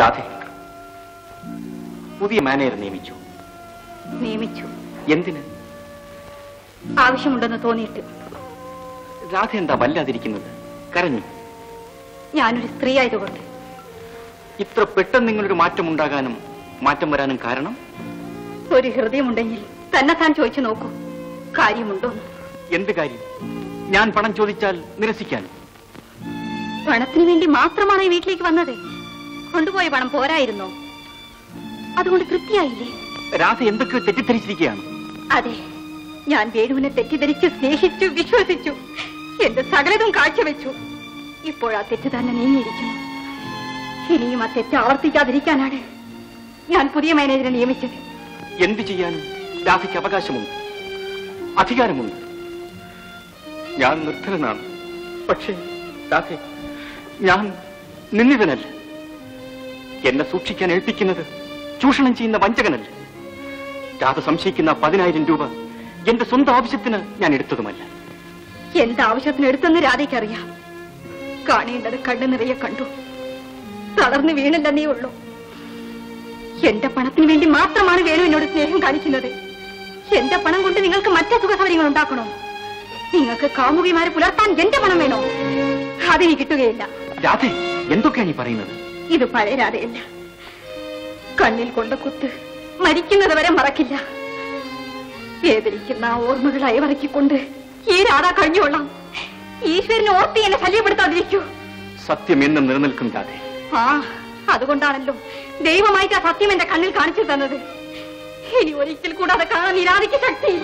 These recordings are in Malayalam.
രാധെ പുതിയ മാനേജർ നിയമിച്ചു നിയമിച്ചു എന്തിന് ആവശ്യമുണ്ടെന്ന് തോന്നിയിട്ട് രാധ എന്താ വല്ലാതിരിക്കുന്നത് കരഞ്ഞു ഞാനൊരു സ്ത്രീ ആയതുകൊണ്ട് ഇത്ര പെട്ടെന്ന് നിങ്ങളൊരു മാറ്റം ഉണ്ടാകാനും മാറ്റം വരാനും കാരണം ഒരു ഹൃദയമുണ്ടെങ്കിൽ തന്നെ താൻ ചോദിച്ചു നോക്കൂ കാര്യമുണ്ടോന്ന് എന്ത് കാര്യം ഞാൻ പണം ചോദിച്ചാൽ നിരസിക്കാൻ പണത്തിന് വേണ്ടി മാത്രമാണ് ഈ വീട്ടിലേക്ക് വന്നത് കൊണ്ടുപോയ പണം പോരായിരുന്നോ അതുകൊണ്ട് തൃപ്തിയായില്ലേ രാധ എന്തൊക്കെയോ തെറ്റിദ്ധരിച്ചിരിക്കുകയാണ് അതെ ഞാൻ വേണുവിനെ തെറ്റിദ്ധരിച്ച് സ്നേഹിച്ചു വിശ്വസിച്ചു എന്റെ സകലതും കാഴ്ചവെച്ചു ഇപ്പോഴാ തെറ്റ് തന്നെ നീങ്ങിയിരിക്കുന്നു ഇനിയും ആ തെറ്റ് ആവർത്തിക്കാതിരിക്കാനാണ് ഞാൻ പുതിയ മാനേജറെ നിയമിച്ചത് എന്തു ചെയ്യാനും രാധയ്ക്ക് അവകാശമുണ്ട് അധികാരമുണ്ട് ഞാൻ നിർദ്ധനനാണ് പക്ഷേ രാധ ഞാൻ നിന്ദിതനല്ല എന്നെ സൂക്ഷിക്കാൻ ഏൽപ്പിക്കുന്നത് ചൂഷണം ചെയ്യുന്ന വഞ്ചകനല്ല രാധ സംശയിക്കുന്ന പതിനായിരം രൂപ എന്റെ സ്വന്തം ആവശ്യത്തിന് ഞാൻ എടുത്തതുമല്ല എന്താവശ്യത്തിന് എടുത്തെന്ന് രാധയ്ക്കറിയാം കാണേണ്ടത് കണ്ണു നിറയെ കണ്ടു തളർന്നു വീണില്ലെന്നേ ഉള്ളൂ എന്റെ പണത്തിന് വേണ്ടി മാത്രമാണ് വേണു എന്നോട് സ്നേഹം കാണിക്കുന്നത് എന്റെ പണം കൊണ്ട് നിങ്ങൾക്ക് മറ്റേ സുഖസൗകര്യങ്ങൾ ഉണ്ടാക്കണോ നിങ്ങൾക്ക് കാമുകിമാരെ പുലർത്താൻ എന്റെ പണം വേണോ അതിന് കിട്ടുകയില്ല രാധ എന്തൊക്കെയാണ് ഈ പറയുന്നത് ഇത് പഴയ രാധയല്ല കണ്ണിൽ കൊണ്ട കുത്ത് മരിക്കുന്നത് വരെ മറക്കില്ല വേദനിക്കുന്ന ആ ഓർമ്മകൾ അയവറക്കിക്കൊണ്ട് ഈ രാധ കഴിഞ്ഞുകൊള്ളാം ഈശ്വരനെ ഓർത്തി എന്നെ ശല്യപ്പെടുത്താതിരിക്കൂ സത്യം എന്നും നിലനിൽക്കും രാധ ആ അതുകൊണ്ടാണല്ലോ ദൈവമായിട്ട് ആ സത്യം എന്റെ കണ്ണിൽ കാണിച്ചു തന്നത് ഇനി ഒരിക്കൽ കൂടാതെ കാണാൻ നിരാധിക്ക് ശക്തിയില്ല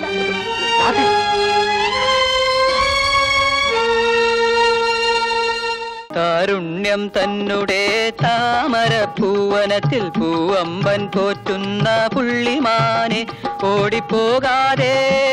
താരുണ്യം തന്നെ താമര പൂവനത്തിൽ പൂവമ്പൻ പോറ്റുന്ന പുള്ളിമാനെ ഓടിപ്പോകാതെ